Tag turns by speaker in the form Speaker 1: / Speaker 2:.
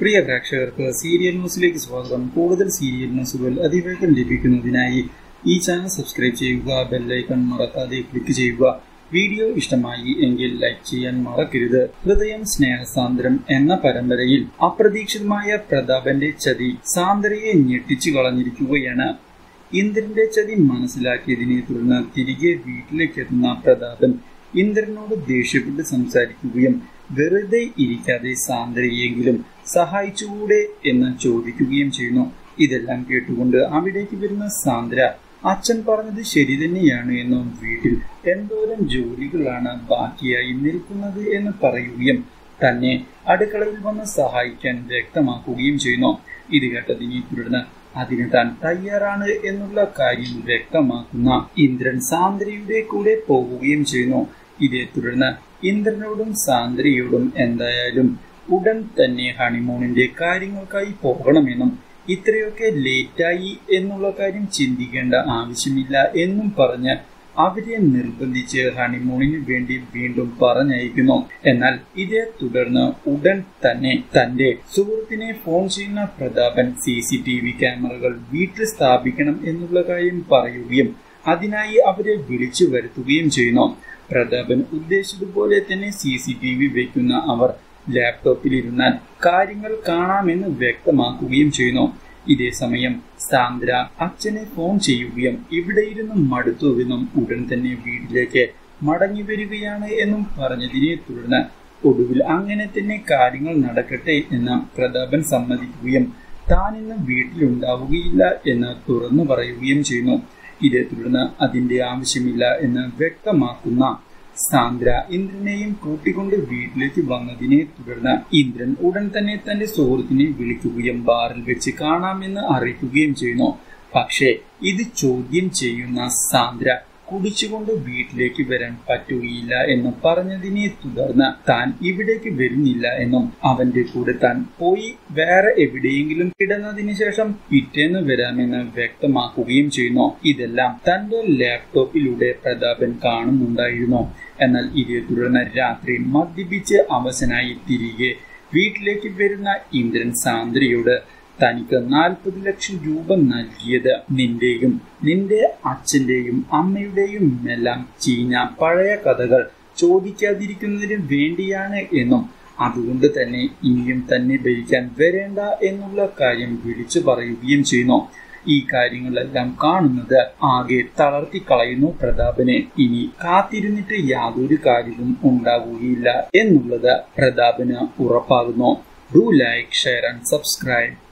Speaker 1: പ്രിയ പ്രേക്ഷകർക്ക് സീരിയൽ ന്യൂസിലേക്ക് സ്വാഗതം കൂടുതൽ സീരിയൽ ന്യൂസുകൾ അതിവേഗം ലഭിക്കുന്നതിനായി ഈ ചാനൽ സബ്സ്ക്രൈബ് ചെയ്യുക ബെല്ലൈക്കൺ മറക്കാതെ ക്ലിക്ക് ചെയ്യുക വീഡിയോ ഇഷ്ടമായി എങ്കിൽ ലൈക്ക് ചെയ്യാൻ മറക്കരുത് ഹൃദയം സ്നേഹസാന്ദ്രം എന്ന പരമ്പരയിൽ അപ്രതീക്ഷിതമായ പ്രതാപന്റെ ചതി സാന്ദ്രയെ ഞെട്ടിച്ചു കളഞ്ഞിരിക്കുകയാണ് ഇന്ദ്രന്റെ ചതി മനസ്സിലാക്കിയതിനെ തുടർന്ന് തിരികെ വീട്ടിലേക്ക് എത്തുന്ന പ്രതാപൻ ഇന്ദ്രനോട് ദേഷ്യപ്പെട്ട് സംസാരിക്കുകയും വെറുതെ ഇരിക്കാതെ സാന്ദ്രയെങ്കിലും സഹായിച്ചുകൂടെ എന്ന് ചോദിക്കുകയും ചെയ്യുന്നു ഇതെല്ലാം കേട്ടുകൊണ്ട് അവിടേക്ക് വരുന്ന സാന്ദ്ര അച്ഛൻ പറഞ്ഞത് ശരി തന്നെയാണ് എന്നും വീട്ടിൽ എന്തോരം ജോലികളാണ് ബാക്കിയായി നിൽക്കുന്നത് എന്ന് പറയുകയും തന്നെ അടുക്കളയിൽ വന്ന് സഹായിക്കാൻ വ്യക്തമാക്കുകയും ചെയ്യുന്നു ഇത് കേട്ടതിനെ തുടർന്ന് അതിന് താൻ തയ്യാറാണ് എന്നുള്ള കാര്യം വ്യക്തമാക്കുന്ന ഇന്ദ്രൻ സാന്ദ്രയുടെ കൂടെ പോവുകയും ചെയ്യുന്നു ഇതേ തുടർന്ന് ഇന്ദ്രനോടും സാന്ദ്രയോടും എന്തായാലും ഉടൻ തന്നെ ഹണിമൂണിന്റെ കാര്യങ്ങൾക്കായി പോകണമെന്നും ഇത്രയൊക്കെ ലേറ്റായി എന്നുള്ള കാര്യം ചിന്തിക്കേണ്ട ആവശ്യമില്ല എന്നും പറഞ്ഞ് അവരെ നിർബന്ധിച്ച് ഹണിമൂണിന് വേണ്ടി വീണ്ടും പറഞ്ഞയക്കുന്നു എന്നാൽ ഇതേ തുടർന്ന് ഉടൻ തന്നെ തന്റെ സുഹൃത്തിനെ ഫോൺ ചെയ്യുന്ന Prathapan C C T V ക്യാമറകൾ വീട്ടിൽ സ്ഥാപിക്കണം എന്നുള്ള കാര്യം പറയുകയും അതിനായി അവരെ വിളിച്ചു വരുത്തുകയും ചെയ്യുന്നു പ്രതാപൻ ഉദ്ദേശിച്ചതുപോലെ തന്നെ സി സി ടി വി വയ്ക്കുന്ന അവർ ലാപ്ടോപ്പിലിരുന്നാൽ കാര്യങ്ങൾ കാണാമെന്ന് വ്യക്തമാക്കുകയും ചെയ്യുന്നു ഇതേ സമയം സാന്ദ്ര അച്ഛനെ ഫോൺ ചെയ്യുകയും ഇവിടെ ഇരുന്ന് മടുത്തുവെന്നും ഉടൻ തന്നെ വീട്ടിലേക്ക് മടങ്ങി വരികയാണ് എന്നും പറഞ്ഞതിനെ തുടർന്ന് ഒടുവിൽ അങ്ങനെ തന്നെ കാര്യങ്ങൾ നടക്കട്ടെ എന്ന് പ്രതാപൻ സമ്മതിക്കുകയും താൻ ഇന്ന് വീട്ടിലുണ്ടാവുകയില്ല എന്ന് തുറന്നു പറയുകയും ചെയ്യുന്നു ഇതേ തുടർന്ന് അതിന്റെ ആവശ്യമില്ല എന്ന് വ്യക്തമാക്കുന്ന സാന്ദ്ര ഇന്ദ്രനെയും കൂട്ടിക്കൊണ്ട് വീട്ടിലേക്ക് വന്നതിനെ തുടർന്ന് ഇന്ദ്രൻ ഉടൻ തന്നെ തന്റെ സുഹൃത്തിനെ വിളിക്കുകയും ബാറിൽ വെച്ച് കാണാമെന്ന് അറിയിക്കുകയും ചെയ്യുന്നു പക്ഷേ ഇത് ചോദ്യം ചെയ്യുന്ന സാന്ദ്ര കുടിച്ചുകൊണ്ട് വീട്ടിലേക്ക് വരാൻ പറ്റുകയില്ല എന്ന് പറഞ്ഞതിനെ തുടർന്ന് താൻ ഇവിടേക്ക് വരുന്നില്ല എന്നും അവന്റെ കൂടെ താൻ പോയി വേറെ എവിടെയെങ്കിലും കിടന്നതിന് ശേഷം പിറ്റേന്ന് വരാമെന്ന് വ്യക്തമാക്കുകയും ചെയ്യുന്നു ഇതെല്ലാം തന്റെ ലാപ്ടോപ്പിലൂടെ പ്രതാപൻ കാണുന്നുണ്ടായിരുന്നു എന്നാൽ ഇതേ തുടർന്ന് രാത്രി മദ്യപിച്ച് അവശനായി തിരികെ വീട്ടിലേക്ക് വരുന്ന ഇന്ദ്രൻ സാന്ദ്രയോട് തനിക്ക് നാൽപ്പത് ലക്ഷം രൂപ നൽകിയത് നിന്റെയും നിന്റെ അച്ഛന്റെയും അമ്മയുടെയും എല്ലാം ചീഞ്ഞ പഴയ കഥകൾ ചോദിക്കാതിരിക്കുന്നതിന് വേണ്ടിയാണ് എന്നും അതുകൊണ്ട് തന്നെ ഇനിയും തന്നെ ഭരിക്കാൻ വരേണ്ട എന്നുള്ള കാര്യം വിളിച്ചു പറയുകയും ചെയ്യുന്നു ഈ കാര്യങ്ങളെല്ലാം കാണുന്നത് ആകെ തളർത്തി കളയുന്നു പ്രതാപനെ ഇനി കാത്തിരുന്നിട്ട് യാതൊരു കാര്യവും ഉണ്ടാവുകയില്ല എന്നുള്ളത് പ്രതാപന് ഉറപ്പാകുന്നു do like share and subscribe